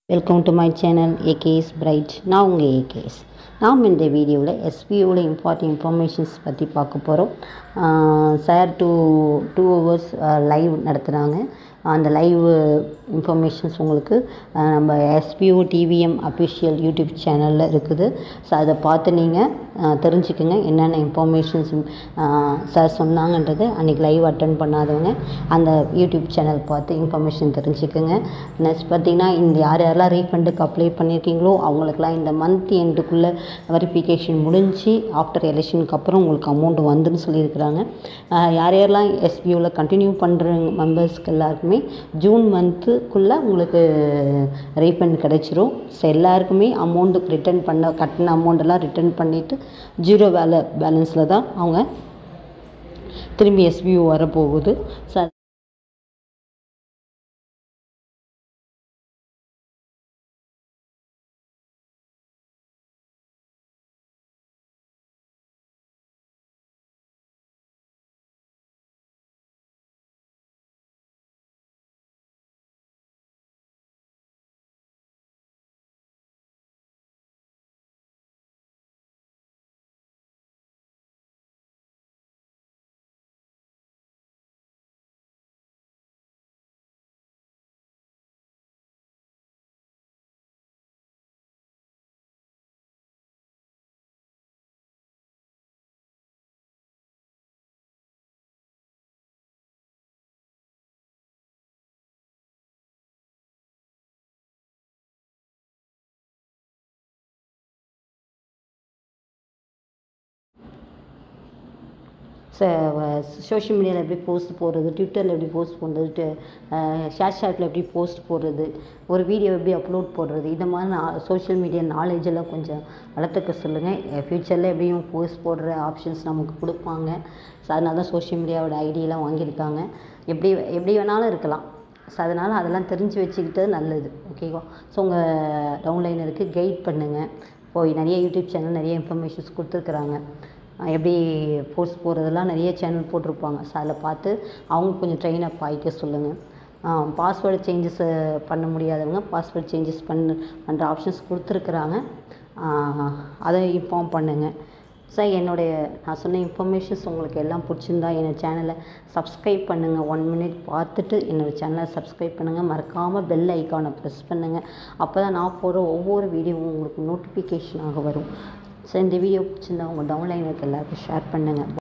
welcome to my channel AKS Pride நான் உங்கள் AKS நாம் இந்த வீடியோவில் எஸ்பிஓட இம்பார்ட்டன்ட் இன்ஃபர்மேஷன்ஸ் பற்றி பார்க்க போகிறோம் sir two two hours live நடத்துகிறாங்க அந்த லைவ் இன்ஃபர்மேஷன்ஸ் உங்களுக்கு அஹ், நம்ம எஸ்பிஓ டிவிஎம் அஃபிஷியல் யூடியூப் சேனலில் இருக்குது ஸோ அதை பார்த்து நீங்கள் தெரிஞ்சுக்கோங்க என்னென்ன இன்ஃபர்மேஷன்ஸ் சார் சொன்னாங்கன்றது அன்றைக்கி லைவ் அட்டன் பண்ணாதவங்க அந்த யூடியூப் சேனல் பார்த்து இன்ஃபர்மேஷன் தெரிஞ்சுக்கோங்க நெக்ஸ்ட் பார்த்தீங்கன்னா இந்த யார் யாரெல்லாம் ரீஃபண்டுக்கு அப்ளை பண்ணியிருக்கீங்களோ அவங்களுக்குலாம் இந்த மந்த் எண்டுக்குள்ளே வெரிஃபிகேஷன் முடிஞ்சு ஆஃப்டர் எலெக்ஷனுக்கு அப்புறம் உங்களுக்கு அமௌண்ட் வந்துன்னு சொல்லியிருக்கிறாங்க அஹ் யார் யாரெல்லாம் எஸ்பிஓவில் கண்டினியூ பண்ணுற மெம்பர்ஸ்க்கு எல்லாருக்குமே ஜூன் மந்த்துக்குள்ளே உங்களுக்கு ரீஃபண்ட் கிடைச்சிரும் ஸோ எல்லாருக்குமே அமௌண்ட் ரிட்டர்ன் பண்ண கட்டின அமௌண்ட்டெல்லாம் ரிட்டர்ன் பண்ணிவிட்டு ஜீரோ வேலை பேலன்ஸில் தான் அவங்க திரும்பி எஸ்பிஓ வரப்போகுது ஸோ சோஷியல் மீடியாவில் எப்படி போஸ்ட் போடுறது ட்விட்டரில் எப்படி போஸ்ட் பண்ணுறது ஷேர் ஷாட்டில் எப்படி போஸ்ட் போடுறது ஒரு வீடியோ எப்படி அப்லோட் போடுறது இந்த மாதிரி நான் சோஷியல் மீடியா நாலேஜ் எல்லாம் கொஞ்சம் வளர்த்துக்க சொல்லுங்கள் ஃப்யூச்சரில் எப்படியும் போஸ்ட் போடுற ஆப்ஷன்ஸ் நமக்கு கொடுப்பாங்க ஸோ அதனால தான் சோஷியல் மீடியாவோட ஐடியெல்லாம் வாங்கியிருக்காங்க எப்படி எப்படி வேணாலும் இருக்கலாம் ஸோ அதனால் அதெல்லாம் தெரிஞ்சு வச்சுக்கிட்டது நல்லது ஓகேவா ஸோ உங்கள் டவுன்லைனருக்கு கைட் பண்ணுங்கள் போய் நிறைய யூடியூப் சேனல் நிறைய இன்ஃபர்மேஷன்ஸ் கொடுத்துருக்குறாங்க அஹ் எப்படி போஸ்ட் போடுறதெல்லாம் நிறைய சேனல் போட்டிருப்பாங்க ஸோ அதில் பார்த்து அவங்க கொஞ்சம் ட்ரெயின் அப் ஆகிக்க சொல்லுங்கள் பாஸ்வேர்டு சேஞ்சஸ் பண்ண முடியாதவங்க பாஸ்வேர்டு சேஞ்சஸ் பண்ண பண்ணுற ஆப்ஷன்ஸ் கொடுத்துருக்குறாங்க அதை இன்ஃபார்ம் பண்ணுங்கள் சார் என்னுடைய நான் சொன்ன இன்ஃபர்மேஷன்ஸ் உங்களுக்கு எல்லாம் பிடிச்சிருந்தா என்னோடய சேனலை சப்ஸ்கிரைப் பண்ணுங்கள் ஒன் மினிட் பார்த்துட்டு என்னோடய சேனலை சப்ஸ்கிரைப் பண்ணுங்கள் மறக்காமல் பெல் ஐக்கானை ப்ரெஸ் பண்ணுங்கள் அப்போ தான் நான் போடுற ஒவ்வொரு வீடியோவும் உங்களுக்கு நோட்டிஃபிகேஷனாக வரும் ஸோ இந்த வீடியோ பிடிச்சிருந்தா உங்கள் டவுன்லைனுக்கு எல்லாருக்கும் ஷேர் பண்ணுங்கள்